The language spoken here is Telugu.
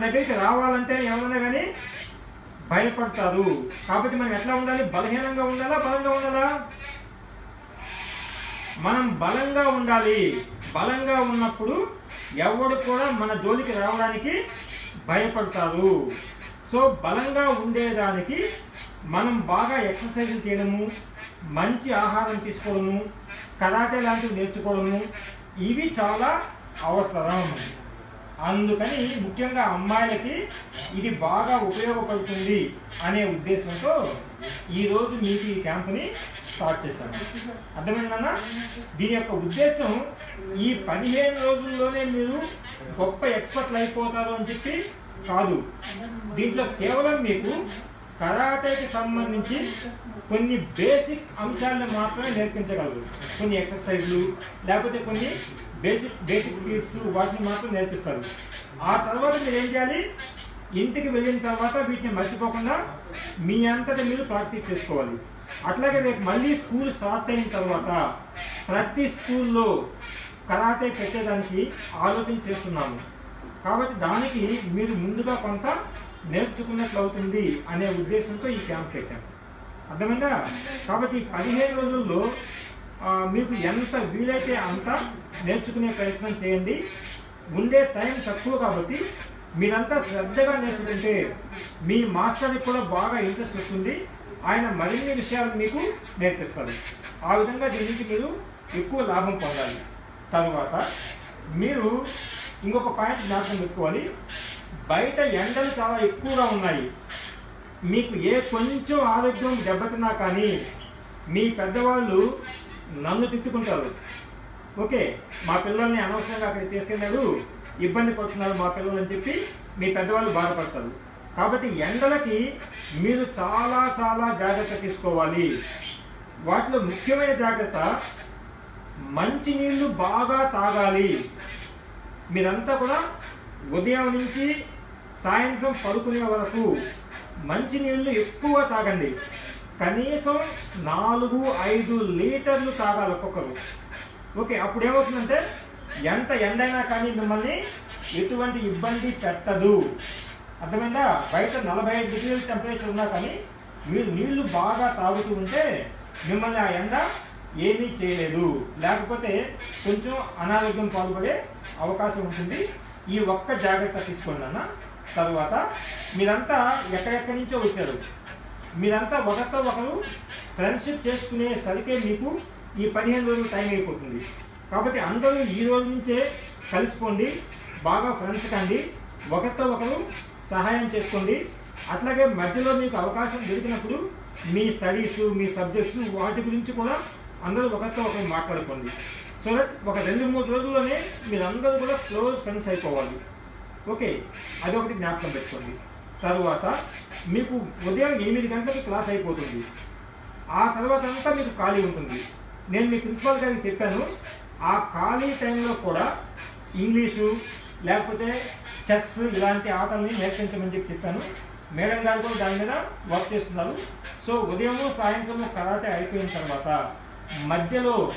దగ్గరికి రావాలంటే ఎవరైనా కానీ భయపడతారు కాబట్టి మనం ఎట్లా ఉండాలి బలహీనంగా ఉండాలా బలంగా ఉండాలా మనం బలంగా ఉండాలి బలంగా ఉన్నప్పుడు ఎవడు కూడా మన జోలికి రావడానికి భయపడతారు సో బలంగా ఉండేదానికి మనం బాగా ఎక్సర్సైజ్ చేయడము మంచి ఆహారం తీసుకోవడము కరాటే లాంటివి నేర్చుకోవడము ఇవి చాలా అవసరం అందుకని ముఖ్యంగా అమ్మాయిలకి ఇది బాగా ఉపయోగపడుతుంది అనే ఉద్దేశంతో ఈరోజు మీకు ఈ క్యాంపుని స్టార్ట్ చేశాను అర్థమైందన్నా దీని యొక్క ఉద్దేశం ఈ పదిహేను రోజుల్లోనే మీరు గొప్ప ఎక్స్పర్ట్లు అయిపోతారు అని చెప్పి కాదు దీంట్లో కేవలం మీకు కరాటేకి సంబంధించి కొన్ని బేసిక్ అంశాలను మాత్రమే నేర్పించగలరు కొన్ని ఎక్సర్సైజ్లు లేకపోతే కొన్ని బేసిక్ బేసిక్ ఫీట్స్ వాటిని మాత్రం నేర్పిస్తారు ఆ తర్వాత మీరు ఏం చేయాలి ఇంటికి వెళ్ళిన తర్వాత వీటిని మర్చిపోకుండా మీ అంతటా మీరు ప్రాక్టీస్ చేసుకోవాలి అట్లాగే రేపు మళ్ళీ స్కూల్ స్టార్ట్ అయిన తర్వాత ప్రతి స్కూల్లో కరాటే పెట్టేదానికి ఆలోచన చేస్తున్నాము కాబట్టి దానికి మీరు ముందుగా కొంత నేర్చుకున్నట్లు అవుతుంది అనే ఉద్దేశంతో ఈ క్యాంప్ పెట్టాము అర్థమైందా కాబట్టి ఈ పదిహేను రోజుల్లో ఆ, మీకు ఎంత వీలైతే అంత నేర్చుకునే ప్రయత్నం చేయండి ఉండే టైం తక్కువ కాబట్టి మీరంతా శ్రద్ధగా నేర్చుకుంటే మీ మాస్టర్కి కూడా బాగా ఇంట్రెస్ట్ వస్తుంది ఆయన మరిన్ని విషయాలు మీకు నేర్పిస్తారు ఆ విధంగా దీని నుంచి మీరు ఎక్కువ లాభం పొందాలి తర్వాత మీరు ఇంకొక పాయింట్ జ్ఞాపకం పెట్టుకోవాలి బయట ఎండలు చాలా ఎక్కువగా ఉన్నాయి మీకు ఏ కొంచెం ఆరోగ్యం దెబ్బతిన్నా కానీ మీ పెద్దవాళ్ళు నన్ను తిట్టుకుంటారు ఓకే మా పిల్లల్ని అనవసరంగా అక్కడికి తీసుకెళ్ళాడు ఇబ్బంది పడుతున్నారు మా పిల్లలు అని చెప్పి మీ పెద్దవాళ్ళు బాధపడతారు కాబట్టి ఎండలకి మీరు చాలా చాలా జాగ్రత్త తీసుకోవాలి వాటిలో ముఖ్యమైన జాగ్రత్త మంచినీళ్ళు బాగా తాగాలి మీరంతా కూడా ఉదయం నుంచి సాయంత్రం పడుకునే వరకు మంచినీళ్ళు ఎక్కువ తాగండి కనీసం నాలుగు ఐదు లీటర్లు తాగాలి ఒక్కొక్కరు ఓకే అప్పుడు ఏమవుతుందంటే ఎంత ఎండైనా కానీ మిమ్మల్ని ఎటువంటి ఇబ్బంది పెట్టదు అర్థమైందా బయట నలభై ఐదు డిగ్రీల టెంపరేచర్ ఉన్నా కానీ మీరు నీళ్లు బాగా తాగుతూ ఉంటే మిమ్మల్ని ఆ ఎండ ఏమీ చేయలేదు లేకపోతే కొంచెం అనారోగ్యం పాల్పడే అవకాశం ఉంటుంది ఈ ఒక్క జాగ్రత్త తీసుకోండి అన్న తర్వాత మీరంతా ఎక్కడెక్కడి నుంచో వచ్చారు మీరంతా ఒకరితో ఒకరు ఫ్రెండ్షిప్ చేసుకునే సరికే మీకు ఈ పదిహేను రోజులు టైం అయిపోతుంది కాబట్టి అందరూ ఈ రోజు నుంచే కలుసుకోండి బాగా ఫ్రెండ్స్ కండి ఒకరితో ఒకరు సహాయం చేసుకోండి అట్లాగే మధ్యలో మీకు అవకాశం దొరికినప్పుడు మీ స్టడీస్ మీ సబ్జెక్ట్స్ వాటి గురించి కూడా అందరూ ఒకరితో ఒకరు మాట్లాడుకోండి సో దట్ ఒక రెండు మూడు రోజుల్లోనే మీరందరూ కూడా క్లోజ్ ఫ్రెండ్స్ అయిపోవాలి ఓకే అది ఒకటి జ్ఞాపకం పెట్టుకోండి తరువాత మీకు ఉదయం ఎనిమిది గంటలకు క్లాస్ అయిపోతుంది ఆ తర్వాత అంతా మీకు ఖాళీ ఉంటుంది నేను మీ ప్రిన్సిపాల్ గారికి చెప్పాను ఆ ఖాళీ టైంలో కూడా ఇంగ్లీషు లేకపోతే చెస్ ఇలాంటి ఆటల్ని నేర్పించమని చెప్పి చెప్పాను మేడం గారు కూడా దాని మీద వర్క్ చేస్తున్నారు సో ఉదయము సాయంత్రము కరాటే అయిపోయిన తర్వాత మధ్యలో